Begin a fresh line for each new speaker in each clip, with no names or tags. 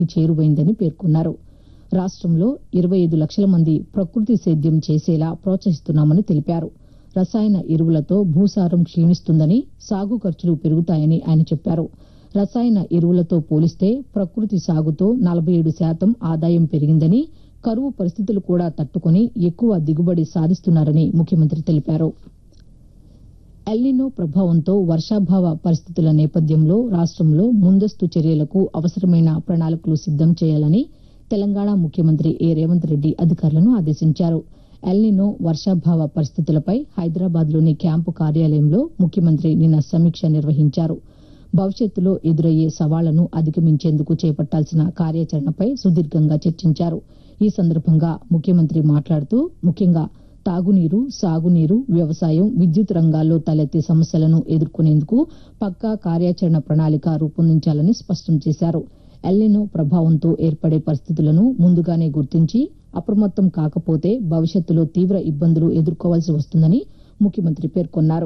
చేరువైందని పేర్కొన్నారు రాష్ట్రంలో ఇరవై ఐదు లక్షల మంది ప్రకృతి సేద్యం చేసేలా ప్రోత్సహిస్తున్నామని తెలిపారు రసాయన ఎరువులతో భూసారం క్షీణిస్తుందని సాగు ఖర్చులు పెరుగుతాయని ఆయన చెప్పారు రసాయన ఎరువులతో పోలిస్తే ప్రకృతి సాగుతో నలభై ఏడు శాతం ఆదాయం పెరిగిందని కరువు పరిస్థితులు కూడా తట్టుకుని ఎక్కువ దిగుబడి సాధిస్తున్నారని ముఖ్యమంత్రి తెలిపారు ఎల్నినో ప్రభావంతో వర్షాభావ పరిస్థితుల నేపథ్యంలో రాష్ట్రంలో ముందస్తు చర్యలకు అవసరమైన ప్రణాళికలు సిద్దం చేయాలని తెలంగాణ ముఖ్యమంత్రి ఏ రేవంత్ రెడ్డి అధికారులను ఆదేశించారు ఎల్నినో వర్షాభావ పరిస్థితులపై హైదరాబాద్లోని క్యాంపు కార్యాలయంలో ముఖ్యమంత్రి నిన్న సమీక్ష నిర్వహించారు భవిష్యత్తులో ఎదురయ్యే సవాళ్లను అధిగమించేందుకు చేపట్టాల్సిన కార్యాచరణపై సుదీర్ఘంగా చర్చించారు ఈ సందర్భంగా ముఖ్యమంత్రి మాట్లాడుతూ ముఖ్యంగా తాగునీరు సాగునీరు వ్యవసాయం విద్యుత్ రంగాల్లో తలెత్తే సమస్యలను ఎదుర్కొనేందుకు పక్కా కార్యాచరణ ప్రణాళిక రూపొందించాలని స్పష్టం చేశారు ఎల్నినో ప్రభావంతో ఏర్పడే పరిస్థితులను ముందుగానే గుర్తించి అప్రమత్తం కాకపోతే భవిష్యత్తులో తీవ్ర ఇబ్బందులు ఎదుర్కోవాల్సి వస్తుందని ముఖ్యమంత్రి పేర్కొన్నారు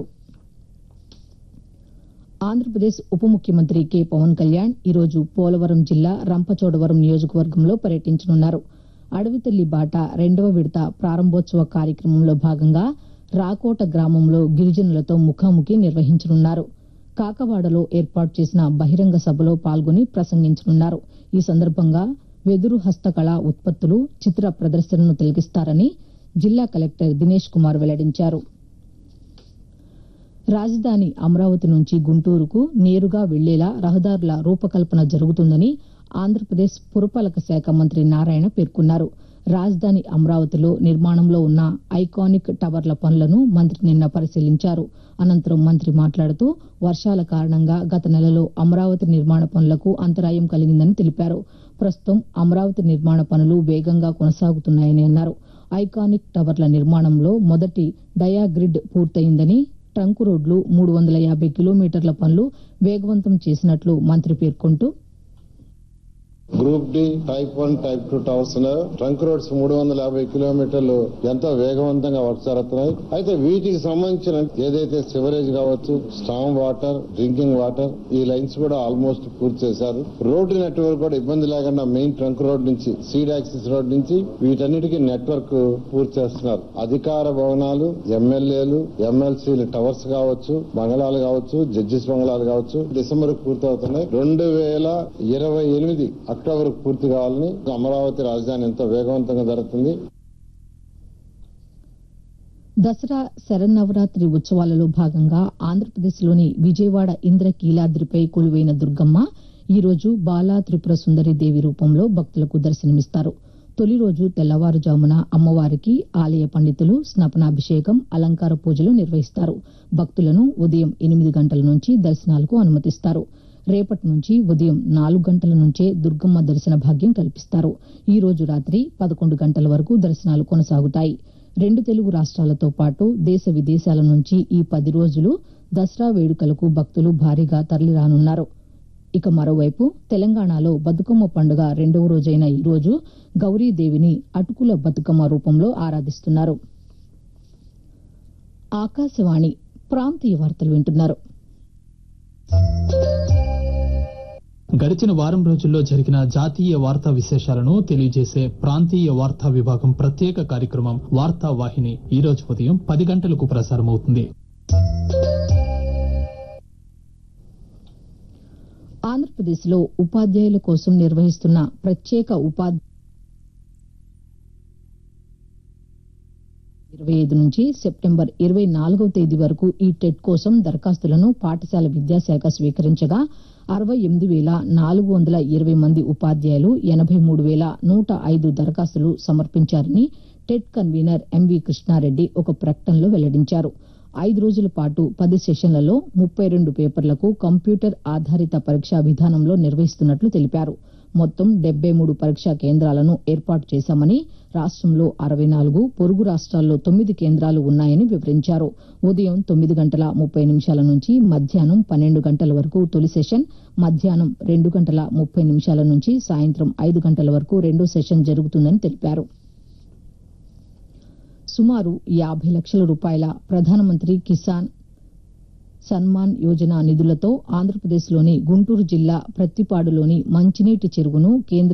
ఆంధ్రప్రదేశ్ ఉప ముఖ్యమంత్రి కె పవన్ కళ్యాణ్ ఈరోజు పోలవరం జిల్లా రంపచోడవరం నియోజకవర్గంలో పర్యటించనున్నారు అడవితల్లి బాట రెండవ విడత ప్రారంభోత్సవ కార్యక్రమంలో భాగంగా రాకోట గ్రామంలో గిరిజనులతో ముఖాముఖి నిర్వహించనున్నారు కాకవాడలో ఏర్పాటు చేసిన బహిరంగ సభలో పాల్గొని ప్రసంగించనున్నారు ఈ సందర్భంగా వెదురు హస్తకళ ఉత్పత్తులు చిత్ర ప్రదర్శనను తిలకిస్తారని జిల్లా కలెక్టర్ దినేష్ కుమార్ వెల్లడించారు రాజధాని అమరావతి నుంచి గుంటూరుకు నేరుగా వెళ్లేలా రహదారుల రూపకల్పన జరుగుతుందని ఆంధ్రప్రదేశ్ పురపాలక శాఖ మంత్రి నారాయణ పేర్కొన్నారు రాజధాని అమరావతిలో నిర్మాణంలో ఉన్న ఐకానిక్ టవర్ల పనులను మంత్రి నిన్న పరిశీలించారు అనంతరం మంత్రి మాట్లాడుతూ వర్షాల కారణంగా గత నెలలో అమరావతి నిర్మాణ పనులకు అంతరాయం కలిగిందని తెలిపారు ప్రస్తుతం అమరావతి నిర్మాణ పనులు వేగంగా కొనసాగుతున్నాయని అన్నారు ఐకానిక్ టవర్ల నిర్మాణంలో మొదటి డయాగ్రిడ్ పూర్తయిందని ట్రంక్ రోడ్లు మూడు వందల యాభై కిలోమీటర్ల పనులు వేగవంతం చేసినట్లు మంత్రి పేర్కొంటూ
group D type one type two towers ఉన్నాయి ట్రంక్ రోడ్స్ మూడు వందల యాభై కిలోమీటర్లు ఎంతో వేగవంతంగా వర్క్ జరుగుతున్నాయి అయితే వీటికి సంబంధించిన ఏదైతే సివరేజ్ కావచ్చు స్టామ్ వాటర్ డ్రింకింగ్ వాటర్ ఈ లైన్స్ కూడా ఆల్మోస్ట్ పూర్తి చేశారు రోడ్డు నెట్వర్క్ కూడా ఇబ్బంది లేకుండా మెయిన్ ట్రంక్ రోడ్ నుంచి సీడ్ యాక్సిస్ రోడ్ నుంచి వీటన్నిటికీ నెట్వర్క్ పూర్తి చేస్తున్నారు అధికార భవనాలు ఎమ్మెల్యేలు ఎమ్మెల్సీలు టవర్స్ కావచ్చు బంగళాలు కావచ్చు జడ్జిస్ బంగళాలు కావచ్చు డిసెంబర్ పూర్తి అవుతున్నాయి రెండు వేల ఇరవై ఎనిమిది అక్టోబర్ పూర్తి కావాలని అమరావతి రాజధాని ఎంతో వేగవంతంగా జరుగుతుంది
దసరా శరన్నవరాత్రి ఉత్సవాలలో భాగంగా ఆంధ్రప్రదేశ్లోని విజయవాడ ఇంద్రకీలాద్రిపై కొలువైన దుర్గమ్మ ఈ రోజు బాలా త్రిపుర సుందరి దేవి రూపంలో భక్తులకు దర్శనమిస్తారు తొలి రోజు తెల్లవారుజామున అమ్మవారికి ఆలయ పండితులు స్నపనాభిషేకం అలంకార పూజలు నిర్వహిస్తారు భక్తులను ఉదయం ఎనిమిది గంటల నుంచి దర్శనాలకు అనుమతిస్తారు రేపటి నుంచి ఉదయం నాలుగు గంటల నుంచే దుర్గమ్మ దర్శన భాగ్యం కల్పిస్తారు ఈ రోజు రాత్రి పదకొండు గంటల వరకు దర్శనాలు కొనసాగుతాయి రెండు తెలుగు రాష్ట్రాలతో పాటు దేశ విదేశాల నుంచి ఈ పది రోజులు దసరా వేడుకలకు భక్తులు భారీగా తరలిరానున్నారు ఇక మరోవైపు తెలంగాణలో బతుకమ్మ పండుగ రెండవ రోజైన ఈ రోజు గౌరీదేవిని అటుకుల బతుకమ్మ రూపంలో ఆరాధిస్తున్నారు ఆకాశవాణి ప్రాంతీయ వార్తలు వింటున్నారు
గడిచిన వారం రోజుల్లో జరిగిన జాతీయ వార్తా విశేషాలను తెలియజేసే ప్రాంతీయ వార్తా విభాగం ప్రత్యేక కార్యక్రమం వార్తా వాహిని ఈ రోజు ఉదయం పది గంటలకు ప్రసారమవుతుంది
ఆంధ్రప్రదేశ్లో ఉపాధ్యాయుల కోసం నిర్వహిస్తున్న ప్రత్యేక ఉపాధి ఇరవై ఐదు నుంచి సెప్టెంబర్ ఇరవై నాలుగవ తేదీ వరకు ఈ టెట్ కోసం దరఖాస్తులను పాఠశాల విద్యాశాఖ స్వీకరించగా అరవై ఎనిమిది వేల నాలుగు వందల ఇరవై మంది ఉపాధ్యాయులు ఎనభై మూడు వేల నూట ఐదు దరఖాస్తులు సమర్పించారని టెట్ కన్వీనర్ ఎంవి కృష్ణారెడ్డి ఒక ప్రకటనలో వెల్లడించారు ఐదు రోజుల పాటు పది సెషన్లలో ముప్పై రెండు పేపర్లకు కంప్యూటర్ ఆధారిత పరీక్షా విధానంలో నిర్వహిస్తున్నట్లు తెలిపారు మొత్తం డెబ్బై మూడు పరీక్షా కేంద్రాలను ఏర్పాటు చేశామని రాష్ట్రంలో అరవై నాలుగు పొరుగు రాష్ట్రాల్లో తొమ్మిది కేంద్రాలు ఉన్నాయని వివరించారు ఉదయం తొమ్మిది గంటల ముప్పై నిమిషాల నుంచి మధ్యాహ్నం పన్నెండు గంటల వరకు తొలి సెషన్ మధ్యాహ్నం రెండు గంటల ముప్పై నిమిషాల నుంచి సాయంత్రం ఐదు గంటల వరకు రెండో సెషన్ జరుగుతుందని తెలిపారు సుమారు యాభై లక్షల రూపాయల ప్రధానమంత్రి కిసాన్ సన్మాన్ యోజన నిధులతో ఆంధ్రప్రదేశ్లోని గుంటూరు జిల్లా ప్రత్తిపాడులోని మంచినీటి చెరువును కేంద్ర